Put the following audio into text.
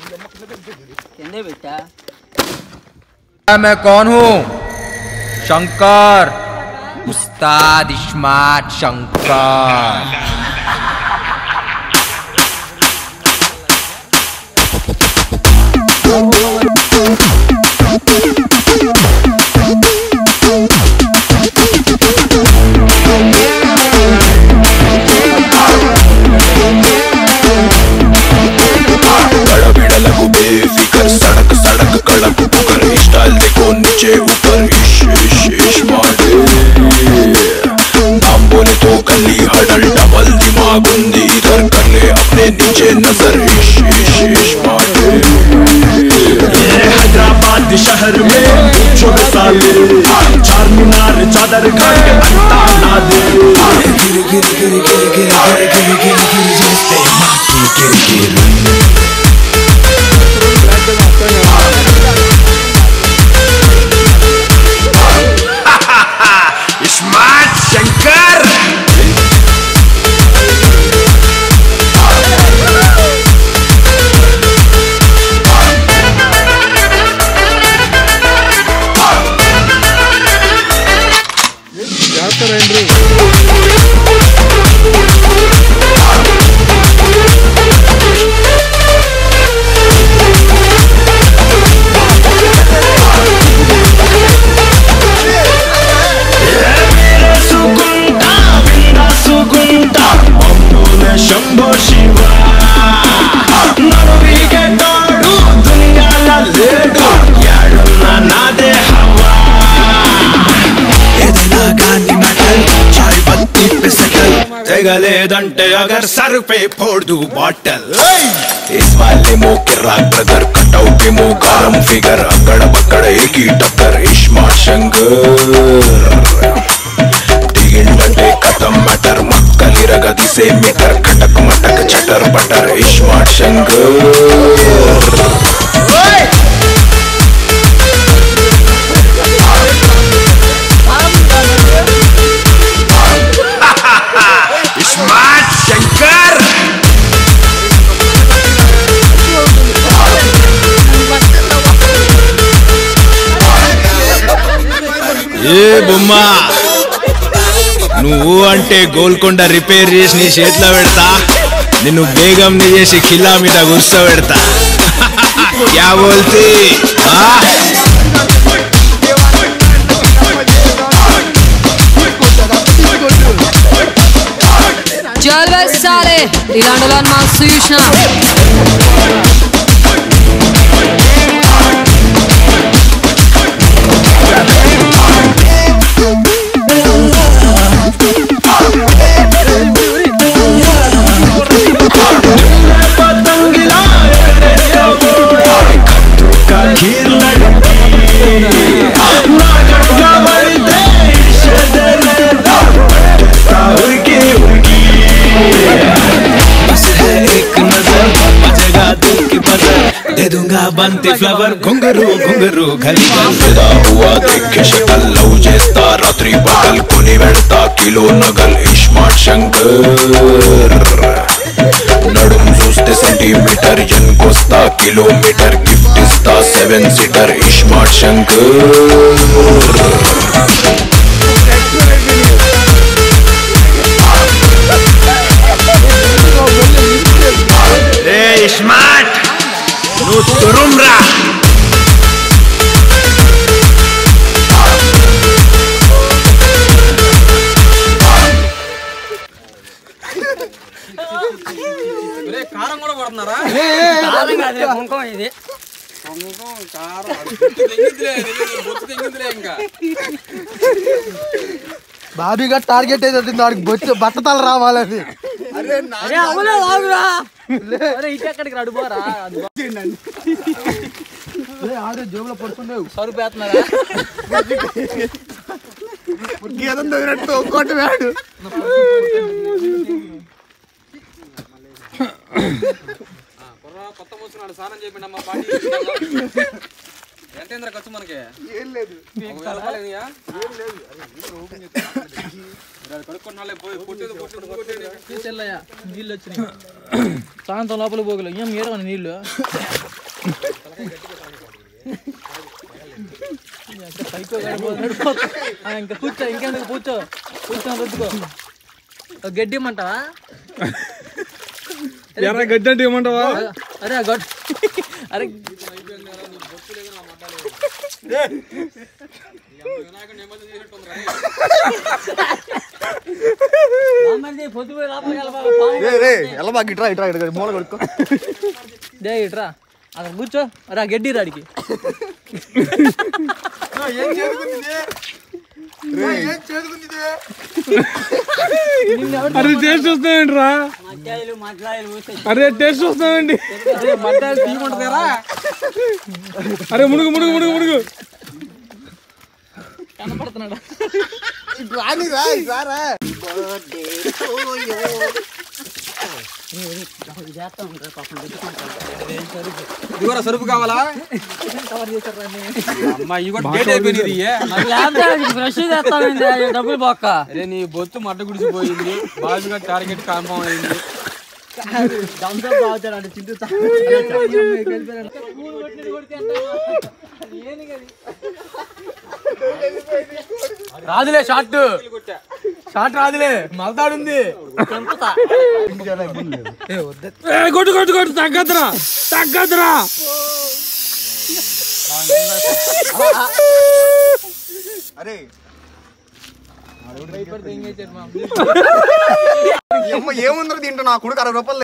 కిందే పెట్టా मैं कौन हूँ शंकर उस्ताद इस्मार्ट शंकर गड़बड़लगू बेफिकर सड़क सड़क कड़क पुकर स्टाइल देखो नीचे ऊपर इश इश इश मारे नाम बोले तो गली हडल डबल दिमाग उंदी इधर कर ले अपने नीचे नजर इश इश इश मारे हैदराबाद शहर में पूछो साले चार मीनार चादर घाट अंता ना दे गिर गिर गिर गिर गिर गिर गिर गिर गिर जैसे माटी गिर गिर स्मार्ट शंकर సుగుంటా విందా సుగుంటా మమ్మూల శంభో శివ నడువిగే తోడు దునియాల లేడు యాడున్న నాదే హవా ఏదైనా గాని మెటల్ చాయ్ బత్తి पे సెటల్ తెగలేదంటే అగర్ సర్ పే ఫోడు బాటల్ इस वाले मो किराक ब्रदर कटआउट पे मो गरम फिगर अकड़ बकड़ एक ही टक्कर इस्मार्ट शंकर దిగిందంటే కథం మటర్ మక్కలిరగ దిసే మీటర్ కటక్ మటక్ చటర్ బటర్ ఇస్మార్ట్ శంకర్ స్మార్ట్ శంకర్ ఏ బొమ్మా నువ్వు అంటే గోల్కొండ రిపేర్ చేసి నీ చేతిలో పెడతా నిన్ను బేగం నీ చేసి ఖిల్లా మీద కూర్చో పెడతా క్యా బోల్తీ ఆ? చల్ బస్ సాలే ఇలాంటి వాళ్ళని మాకు చూసిన पतंगिला का खीर लड़की नागट का बलते इशदले उड़की उड़की बस है एक नजर बजेगा दिल की बजर दे दूंगा बनती फ्लावर घुंघरू घुंघरू घली घली ఫిదా హువా దేఖే షకల్ లవ్ చేస్తా రాత్రి పగల్ కొని వెళ్తా కిలో నగల్ ఇస్మార్ట్ శంకర్ నడుం చూస్తే సెంటీమీటర్ ఎన్కొస్తా కిలోమీటర్ గిఫ్ట్ ఇస్తా సెవెన్ సీటర్ ఇస్మార్ట్ శంకర్ రే స్మార్ట్ నువ్వు తురుమ్రా కారం కూడా పడుతున్నారా కారం కాదులే, కుంకుమ ఇది బాబీగా టార్గెట్ అయితే వాడికి బొచ్చు బట్టతల రావాలని అరే అవునా ఆగురా అరే ఇటు ఎక్కడికి రాడు పోరా ఆడే జోబులో పడుతుండేవు సరుపేస్తున్నారా గీతం తగినట్టు ఒక్కోటి వేడు కొత్త మూసుకున్నాడు స్నానం చేయండి అమ్మ పాటి ఎంత అయిందిరా ఖర్చు మనకి ఏం లేదు ఒక వేల రూపాయలు అయినాయా? ఇవాళ కడుక్కుంటున్నాలే, పోయి పొట్టేది పొట్టేది పొట్టేది. తీసుకెళ్ళయ్యా నీళ్ళు వచ్చినాయి సాయంత్రం లోపల పోగలు ఏం ఏడవని నీళ్ళు ఇంకా సైకో గాడు పోతున్నాడు. ఆ, ఇంకా కూర్చో ఇంకెందుకు కూర్చో కూర్చొని రుద్దుకో ఒక గడ్డి ఇమ్మంటావా ఎర్ర గడ్డి అంటే ఏమంటావా అరే ఆ గడ్ అరే పొద్దుపోయి లోపలికి వెళ్ళిపో, పాము. రే రే ఎలా బాగా ఇట్రా ఇట్రా ఇట్రా మూల కొడుకో దే ఇట్రా అక్కడ కూర్చో అరే ఆ గడ్డి రాడికి ఏం చేదుకుంది ఏం చేదుకుంది అరే టేస్ట్ వస్తామండి రా అరే టేస్ట్ వస్తామండి మడ్డాలు తీయమంటారా అరే ముడుగు ముడుగు ముడుగు ముడుగు కనపడుతున్నాడు రాని రా రారా ఇదిగోరా సరుపు కావాలా అమ్మా ఇవి కూడా డేట్ అయిపోయింది ఇది ఫ్రెష్ చేస్తామండి డబ్బులు బొక్క అరే నీ బొత్తు మడ్డ గుడిసిపోయింది బాజుగా టార్గెట్ కాన్ఫామ్ అయింది రాదులే షార్ట్ షార్ట్ రాదులే మలతాడుంది ఏ, కొట్టు కొట్టు కొట్టు తగ్గదురా తగ్గదురా అరే భయపడితే ఏం చేశారు మా ఏముందరో తింటా నా కొడుకు అరవై రూపాయలు